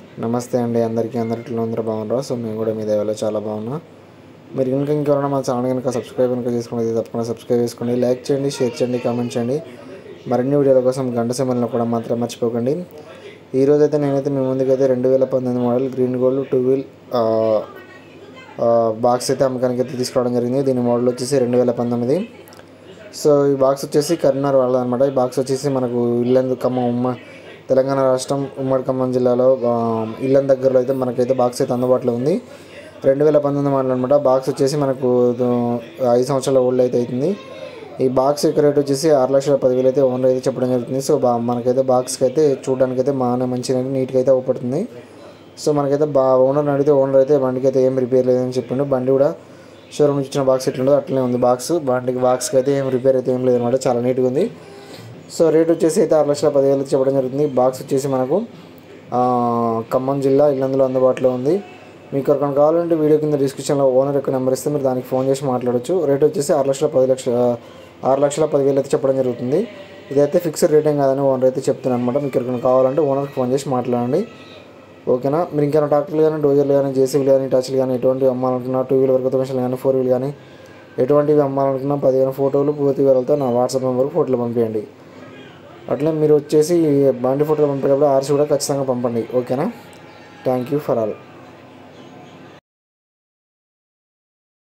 నమస్తే అండి అందరికీ అందరిలో అందరూ బాగున్నారా సో మేము కూడా మీ దయవల్ల చాలా బాగున్నా మీరు ఇంకా ఇంకెవరైనా మా ఛానల్ కనుక సబ్స్క్రైబ్ కనుక చేసుకునేది తప్పకుండా సబ్స్క్రైబ్ చేసుకోండి లైక్ చేయండి షేర్ చేయండి కామెంట్ చేయండి మరిన్ని వీడియోల కోసం గంట సింబల్ని కూడా మాత్రం మర్చిపోకండి ఈ రోజు అయితే నేనైతే మీ ముందుకైతే రెండు వేల పంతొమ్మిది model green gold two wheel box అయితే అమ్మకానికి అయితే తీసుకురావడం జరిగింది దీని మోడల్ వచ్చేసి రెండు వేల పంతొమ్మిది సో ఈ బాక్స్ వచ్చేసి కరీంనగర్ వాళ్ళదన్నమాట ఈ బాక్స్ వచ్చేసి మనకు ఇల్లందు ఖమ్మం ఉమ్మ తెలంగాణ రాష్ట్రం ఉమ్మడి ఖమ్మం జిల్లాలో ఆ, ఇల్లం దగ్గరలో అయితే మనకైతే బాక్స్ అయితే అందుబాటులో ఉంది రెండు వేల పంతొమ్మిది మోడల్ అనమాట బాక్స్ వచ్చేసి మనకు ఆ, ఐదు సంవత్సరాల ఓల్డ్ అయితే అవుతుంది ఈ బాక్స్ యొక్క రేట్ వచ్చేసి ఆరు లక్షల పదివేలు అయితే ఓనర్ అయితే చెప్పడం జరుగుతుంది సో బా మనకైతే బాక్స్కి అయితే చూడడానికి అయితే బాగానే మంచిగా నీట్గా అయితే అవుపడుతుంది సో మనకైతే బా ఓనర్ అడిగితే ఓనర్ అయితే బండికి అయితే ఏం రిపేర్ లేదని చెప్పిండు బండి కూడా షోరూమ్ నుంచి ఇచ్చిన బాక్స్ ఎట్లుందో అట్లనే ఉంది బాక్స్ బండికి బాక్స్కి అయితే ఏం రిపేర్ అయితే ఏం లేదన్నమాట చాలా నీట్గా ఉంది సో రేట్ వచ్చేసి అయితే ఆరు లక్షల పదివేలు చెప్పడం జరుగుతుంది బాక్స్ వచ్చేసి మనకు ఆ, ఖమ్మం జిల్లా ఇల్లందులో అందుబాటులో ఉంది మీకు ఎవరికైనా కావాలంటే వీడియో కింద డిస్క్రిప్షన్లో ఓనర్ యొక్క నెంబర్ ఇస్తే మీరు దానికి ఫోన్ చేసి మాట్లాడొచ్చు రేట్ వచ్చేసి ఆరు లక్షల పది లక్షల ఆరు లక్షల పదివేలు అయితే చెప్పడం జరుగుతుంది ఇదైతే ఫిక్స్డ్ రేటింగ్ కాదని ఓనర్ అయితే చెప్తున్నాను అనమాట మీకు ఎవరికైనా కావాలంటే ఓనర్కి ఫోన్ చేసి మాట్లాడండి ఓకేనా మీరు ఇంకేమైనా ట్రాక్టర్లు కానీ డోజర్లు కానీ జేసీబీలు కానీ టచ్లు కానీ ఎటువంటివి అమ్మాలనుకున్నా టూ వీలర్ వర్గ మిషన్లు కానీ ఫోర్ వీల్ కానీ ఎటువంటివి అమ్మాలనుకున్నా పదిహేను ఫోటోలు పూర్తి వివరాలతో నా వాట్సాప్ నెంబర్కి ఫోటోలు పంపించండి అట్లే మీరు వచ్చేసి బండి ఫోటోలు పంపేటప్పుడు ఆర్సీ కూడా ఖచ్చితంగా పంపండి ఓకేనా థ్యాంక్ యూ ఫర్ ఆల్